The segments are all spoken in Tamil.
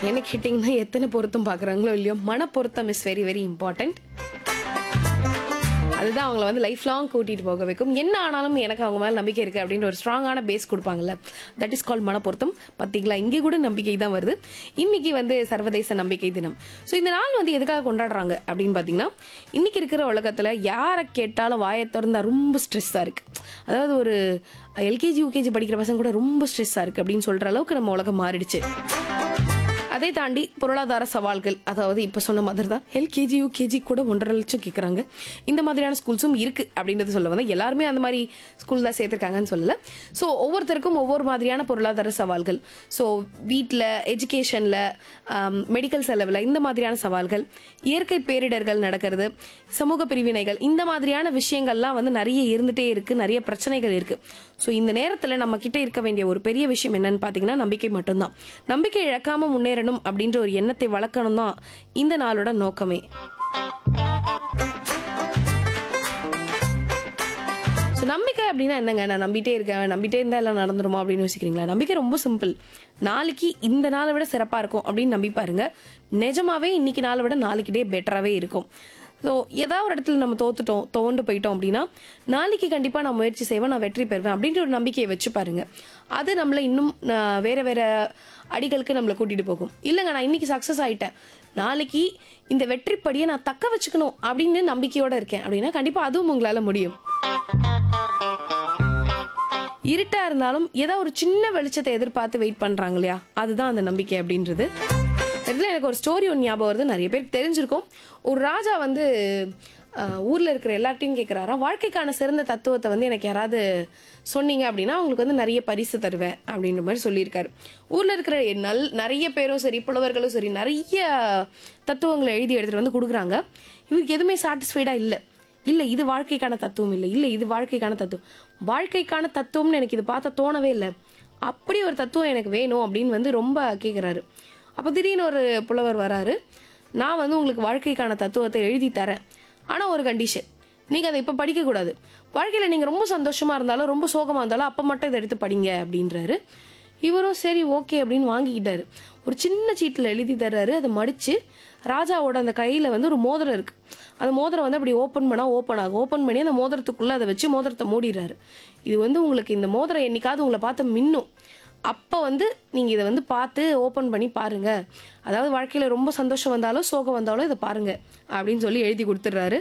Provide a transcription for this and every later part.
என்ன கேட்டிங்கன்னா எத்தனை பொருத்தம் பார்க்குறாங்களோ இல்லையோ மன பொருத்தம் இஸ் வெரி வெரி இம்பார்ட்டன்ட் அதுதான் அவங்கள வந்து லைஃப் லாங் கூட்டிட்டு போக வைக்கும் என்ன ஆனாலும் எனக்கு அவங்க மேல நம்பிக்கை இருக்கு அப்படின்ற ஒரு ஸ்ட்ராங்கான பேஸ் கொடுப்பாங்கல்ல தட் இஸ் கால் மனப்பொருத்தம் பார்த்தீங்களா இங்கே கூட நம்பிக்கை தான் வருது இன்னைக்கு வந்து சர்வதேச நம்பிக்கை தினம் ஸோ இந்த நாள் வந்து எதுக்காக கொண்டாடுறாங்க அப்படின்னு பார்த்தீங்கன்னா இன்னைக்கு இருக்கிற உலகத்துல யாரை கேட்டாலும் வாயை திறந்தா ரொம்ப ஸ்ட்ரெஸ்ஸாக இருக்கு அதாவது ஒரு எல்கேஜி யூகேஜி படிக்கிற பசங்க கூட ரொம்ப ஸ்ட்ரெஸ்ஸாக இருக்கு அப்படின்னு சொல்ற அளவுக்கு நம்ம உலகம் மாறிடுச்சு அதை தாண்டி பொருளாதார சவால்கள் அதாவது இப்போ சொன்ன மாதிரி தான் எல்கேஜி யூகேஜி கூட ஒன்றரை லட்சம் கேட்குறாங்க இந்த மாதிரியான ஸ்கூல்ஸும் இருக்கு அப்படின்றது சொல்ல வந்து எல்லாருமே அந்த மாதிரி ஸ்கூல் தான் சேர்த்துருக்காங்கன்னு சொல்லல ஸோ ஒவ்வொருத்தருக்கும் ஒவ்வொரு மாதிரியான பொருளாதார சவால்கள் ஸோ வீட்டில் எஜுகேஷனில் மெடிக்கல் செலவில் இந்த மாதிரியான சவால்கள் இயற்கை பேரிடர்கள் நடக்கிறது சமூக பிரிவினைகள் இந்த மாதிரியான விஷயங்கள்லாம் வந்து நிறைய இருந்துட்டே இருக்கு நிறைய பிரச்சனைகள் இருக்கு ஸோ இந்த நேரத்தில் நம்ம கிட்ட இருக்க வேண்டிய ஒரு பெரிய விஷயம் என்னன்னு பார்த்தீங்கன்னா நம்பிக்கை மட்டும்தான் நம்பிக்கை இழக்காம முன்னேறணும் அப்படின்ற ஒரு எண்ணத்தை வளர்க்கணும் தான் இந்த நாளோட நோக்கமே ஸோ நம்பிக்கை அப்படின்னா என்னங்க நான் நம்பிட்டே இருக்கேன் நம்பிட்டே இருந்தா எல்லாம் நடந்துருமா அப்படின்னு யோசிக்கிறீங்களா நம்பிக்கை ரொம்ப சிம்பிள் நாளைக்கு இந்த நாளை விட சிறப்பா இருக்கும் அப்படின்னு நம்பி பாருங்க நிஜமாவே இன்னைக்கு நாளை விட நாளைக்கு டே பெட்டராகவே இருக்கும் ஸோ ஏதாவது ஒரு இடத்துல நம்ம தோத்துட்டோம் தோண்டு போயிட்டோம் அப்படின்னா நாளைக்கு கண்டிப்பாக நான் முயற்சி செய்வேன் நான் வெற்றி பெறுவேன் அப்படின்ற ஒரு நம்பிக்கையை வச்சு பாருங்க அது நம்மளை இன்னும் ஆஹ், வேற வேற அடிகளுக்கு நம்மளை கூட்டிட்டு போகும் இல்லைங்க நான் இன்னைக்கு சக்ஸஸ் ஆயிட்டேன் நாளைக்கு இந்த வெற்றிப்படியை நான் தக்க வச்சுக்கணும் அப்படின்னு நம்பிக்கையோட இருக்கேன் அப்படின்னா கண்டிப்பாக அதுவும் உங்களால முடியும் இருட்டா இருந்தாலும் ஏதோ ஒரு சின்ன வெளிச்சத்தை எதிர்பார்த்து வெயிட் பண்றாங்க இல்லையா அதுதான் அந்த நம்பிக்கை அப்படின்றது இதுல எனக்கு ஒரு ஸ்டோரி ஒன்று ஞாபகம் வருது நிறைய பேருக்கு தெரிஞ்சிருக்கும் ஒரு ராஜா வந்து அஹ், ஊர்ல இருக்கிற எல்லார்ட்டையும் கேட்கிறாராம் வாழ்க்கைக்கான சிறந்த தத்துவத்தை வந்து எனக்கு யாராவது சொன்னீங்க அப்படின்னா அவங்களுக்கு வந்து நிறைய பரிசு தருவேன் அப்படின்ற மாதிரி சொல்லியிருக்காரு ஊர்ல இருக்கிற நல் நிறைய பேரும் சரி புலவர்களும் சரி நிறைய தத்துவங்களை எழுதி எடுத்துட்டு வந்து கொடுக்குறாங்க இவருக்கு எதுவுமே சாட்டிஸ்ஃபைடா இல்லை இல்ல இது வாழ்க்கைக்கான தத்துவம் இல்லை இல்ல இது வாழ்க்கைக்கான தத்துவம் வாழ்க்கைக்கான தத்துவம்னு எனக்கு இது பார்த்தா தோணவே இல்லை அப்படி ஒரு தத்துவம் எனக்கு வேணும் அப்படின்னு வந்து ரொம்ப கேட்குறாரு அப்போ திடீர்னு ஒரு புலவர் வராரு நான் வந்து உங்களுக்கு வாழ்க்கைக்கான தத்துவத்தை எழுதி தரேன் ஆனால் ஒரு கண்டிஷன் நீங்கள் அதை இப்போ படிக்கக்கூடாது வாழ்க்கையில் நீங்கள் ரொம்ப சந்தோஷமா இருந்தாலும் ரொம்ப சோகமாக இருந்தாலும் அப்போ மட்டும் இதை எடுத்து படிங்க அப்படின்றாரு இவரும் சரி ஓகே அப்படின்னு வாங்கிக்கிட்டாரு ஒரு சின்ன சீட்டில் எழுதி தர்றாரு அதை மடிச்சு ராஜாவோட அந்த கையில் வந்து ஒரு மோதிரம் இருக்கு அந்த மோதிரம் வந்து அப்படி ஓப்பன் பண்ணால் ஓப்பன் ஆகும் ஓப்பன் பண்ணி அந்த மோதிரத்துக்குள்ளே அதை வச்சு மோதிரத்தை மூடிடுறாரு இது வந்து உங்களுக்கு இந்த மோதிரம் என்னைக்காவது உங்களை பார்த்து மின்னும் அப்போ வந்து நீங்கள் இதை வந்து பார்த்து ஓப்பன் பண்ணி பாருங்க அதாவது வாழ்க்கையில் ரொம்ப சந்தோஷம் வந்தாலும் சோகம் வந்தாலும் இதை பாருங்க அப்படின்னு சொல்லி எழுதி கொடுத்துட்றாரு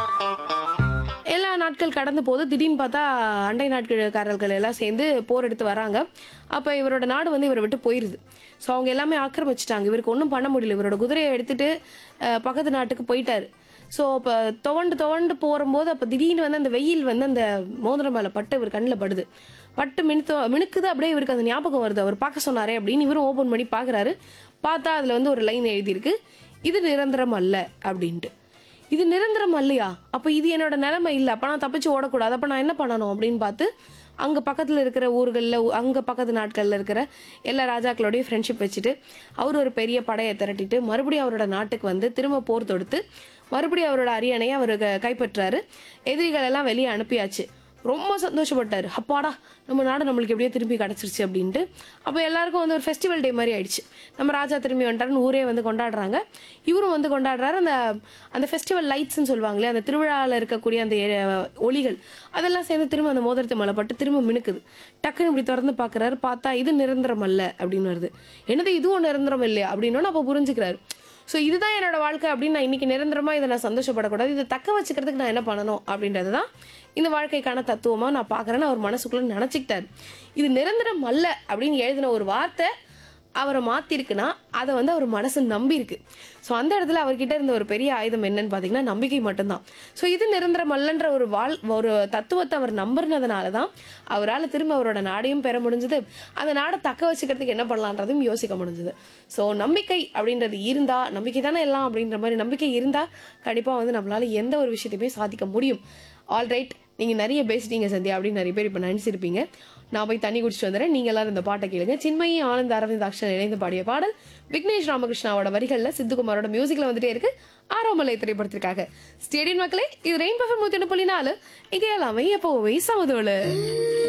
எல்லா நாட்கள் கடந்து போது திடீர்னு பார்த்தா அண்டை நாட்காரர்கள் எல்லாம் சேர்ந்து போர் எடுத்து வராங்க அப்போ இவரோட நாடு வந்து இவரை விட்டு போயிருது ஸோ அவங்க எல்லாமே ஆக்கிரமிச்சிட்டாங்க இவருக்கு ஒன்றும் பண்ண முடியல இவரோட குதிரையை எடுத்துட்டு அஹ், பக்கத்து நாட்டுக்கு போயிட்டாரு ஸோ இப்போ துவண்டு துவண்டு போகும்போது அப்போ திடீர்னு வந்து அந்த வெயில் வந்து அந்த மோதிரம் மேலே பட்டு இவர் கண்ணில் படுது பட்டு மினுத்து மினுக்குது அப்படியே இவருக்கு அந்த ஞாபகம் வருது அவர் பார்க்க சொன்னாரே அப்படின்னு இவரும் ஓப்பன் பண்ணி பார்க்குறாரு பார்த்தா அதில் வந்து ஒரு லைன் எழுதியிருக்கு இது நிரந்தரம் அல்ல அப்படின்ட்டு இது நிரந்தரம் அல்லையா அப்போ இது என்னோட நிலைமை இல்லை அப்போ நான் தப்பிச்சு ஓடக்கூடாது அப்போ நான் என்ன பண்ணணும் அப்படின்னு பார்த்து அங்கே பக்கத்தில் இருக்கிற ஊர்களில் அங்கே பக்கத்து நாட்களில் இருக்கிற எல்லா ராஜாக்களோடய ஃப்ரெண்ட்ஷிப் வச்சுட்டு அவர் ஒரு பெரிய படையை திரட்டிட்டு மறுபடியும் அவரோட நாட்டுக்கு வந்து திரும்ப போர் தொடுத்து மறுபடியும் அவரோட அரியணையை அவர் க- கைப்பற்றாரு எதிரிகள் எல்லாம் வெளியே அனுப்பியாச்சு ரொம்ப சந்தோஷப்பட்டாரு அப்பாடா நம்ம நாடு நம்மளுக்கு எப்படியோ திரும்பி கிடச்சிருச்சு அப்படின்ட்டு அப்போ எல்லாருக்கும் வந்து ஒரு ஃபெஸ்டிவல் டே மாதிரி ஆயிடுச்சு நம்ம ராஜா திரும்பி வந்துட்டாருன்னு ஊரே வந்து கொண்டாடுறாங்க இவரும் வந்து கொண்டாடுறாரு அந்த அந்த ஃபெஸ்டிவல் லைட்ஸ்னு சொல்லுவாங்களே அந்த திருவிழாவில் இருக்கக்கூடிய அந்த எ- ஒளிகள் அதெல்லாம் சேர்ந்து திரும்ப அந்த மோதிரத்து மேலே பட்டு திரும்ப மினுக்குது டக்குன்னு இப்படி திறந்து பார்க்குறாரு பார்த்தா இது நிரந்தரம் அல்ல அப்படின்னு வருது என்னது இதுவும் நிரந்தரம் இல்லையா அப்படின்னு அப்போ புரிஞ்சுக்கிறாரு ஸோ இதுதான் என்னோட வாழ்க்கை அப்படின்னு நான் இன்னைக்கு நிரந்தரமா இதை நான் சந்தோஷப்படக்கூடாது இதை தக்க வச்சுக்கிறதுக்கு நான் என்ன பண்ணணும் அப்படின்றது தான் இந்த வாழ்க்கைக்கான தத்துவமா நான் பார்க்கறேன்னு அவர் மனசுக்குள்ள நினைச்சுக்கிட்டாரு இது நிரந்தரம் அல்ல அப்படின்னு எழுதின ஒரு வார்த்தை அவரை மாத்திருக்குன்னா அதை வந்து அவர் மனசு நம்பி இருக்கு ஸோ அந்த இடத்துல அவர்கிட்ட இருந்த ஒரு பெரிய ஆயுதம் என்னன்னு பார்த்தீங்கன்னா நம்பிக்கை மட்டும்தான் ஸோ இது நிரந்தரம் அல்லன்ற ஒரு வாழ் ஒரு தத்துவத்தை அவர் நம்புறதுனால தான் அவரால் திரும்ப அவரோட நாடையும் பெற முடிஞ்சது அந்த நாடை தக்க வச்சுக்கிறதுக்கு என்ன பண்ணலான்றதையும் யோசிக்க முடிஞ்சது ஸோ நம்பிக்கை அப்படின்றது இருந்தா நம்பிக்கை தானே எல்லாம் அப்படின்ற மாதிரி நம்பிக்கை இருந்தா கண்டிப்பாக வந்து நம்மளால எந்த ஒரு விஷயத்தையுமே சாதிக்க முடியும் ஆல்ரைட் நீங்கள் நிறைய பேசிட்டீங்க சந்தியா அப்படின்னு நிறைய பேர் இப்போ நினச்சிருப்பீங்க நான் போய் தண்ணி குடிச்சிட்டு வந்துடுறேன் நீங்க எல்லாரும் இந்த பாட்டை கேளுங்க சின்மயி ஆனந்த் அரவிந்த் அக்ஷன் இணைந்து பாடிய பாடல் விக்னேஷ் ராமகிருஷ்ணாவோட வரிகள்ல சித்துக்குமாரோட மியூசிக்ல வந்துட்டே இருக்கு ஆரோமலை திரைப்படத்திற்காக ஸ்டேடியம் மக்களே இது ரெயின் பஃபர் நூத்தி ஒன்று புள்ளி நாலு இங்கே எல்லாமே எப்போவே சமதோடு